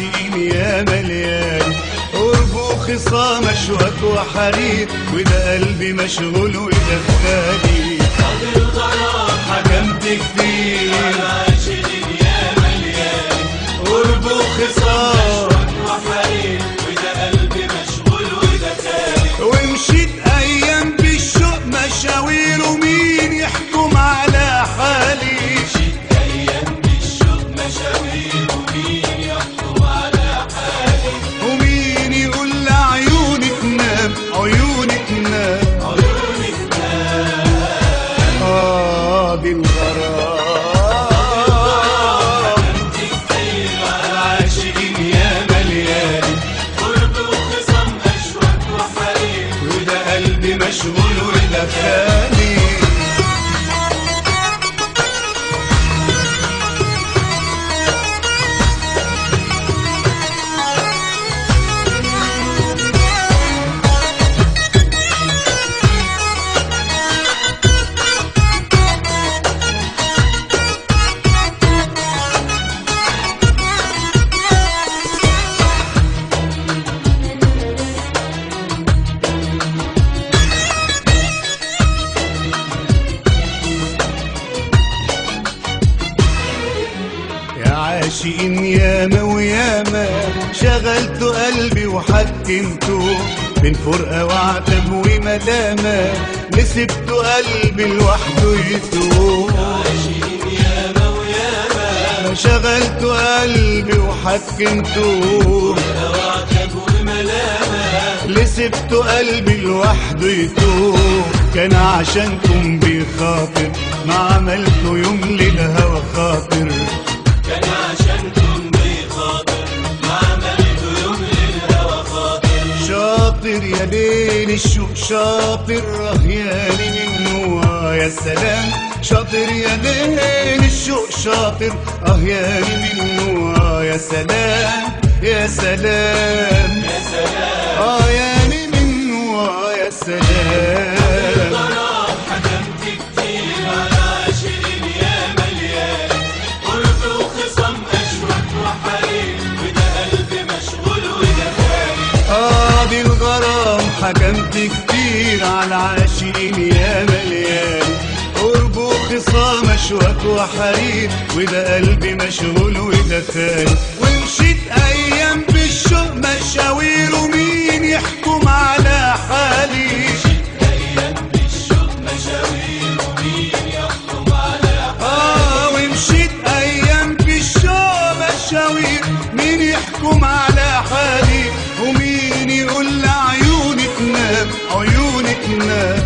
العاشقين يا مليان قرب وخصام اشواك وحرير وده قلبي مشغول وده بالي قاضي الغرام حكمت كتير العاشقين يا مليان قرب وخصام وحرير وده قلبي مشغول وده تاني ومشيت ايام بالشوق مشاوير ومين يحكم على حالي ايام بالشوق مشاوير ومين يحكم على حالي ومين يقول لعيونك نام عيونك نام عيونك اه دي الغرام كتير العاشقين يا مليان قرب وخصام اشواك وحرير وده قلبي مشغول وده خالي يا عاشقين ياما وياما شغلت قلبي وحكمته بين فرقة وعتب ومدامة لسبت قلبي لوحده يتوه عاشقين ياما وياما شغلت قلبي وحكمته وعتب وملامة لسبت قلبي لوحده يتوه كان عشانكم بخاطر ما عملته يوم للهوى خاطر كان عشانكم بخاطر ما عملت يوم للهوى خاطر شاطر يا ليل الشوق شاطر رهياني منه آه يا سلام شاطر يا ليل الشوق شاطر رهياني منه آه يا سلام يا سلام يا سلام اه ياني منه آه يا سلام غرام حكمت كتير على عاشقين يا مليان قرب وخصام اشواك وحرير وده قلبي مشغول وده خالي اه دي الغرام حكمت كتير على عاشقين يا مليان قرب وخصام اشواك وحرير وده قلبي مشغول وده خالي ومشيت ايام بالشوق مشاوير ومين يحكم على حالي ايام بالشوق مشاوير ومين يحكم على اه ومشيت ايام بالشوق مشاوير مين يحكم على حالي ومين يقول لعيونك نام عيونك نام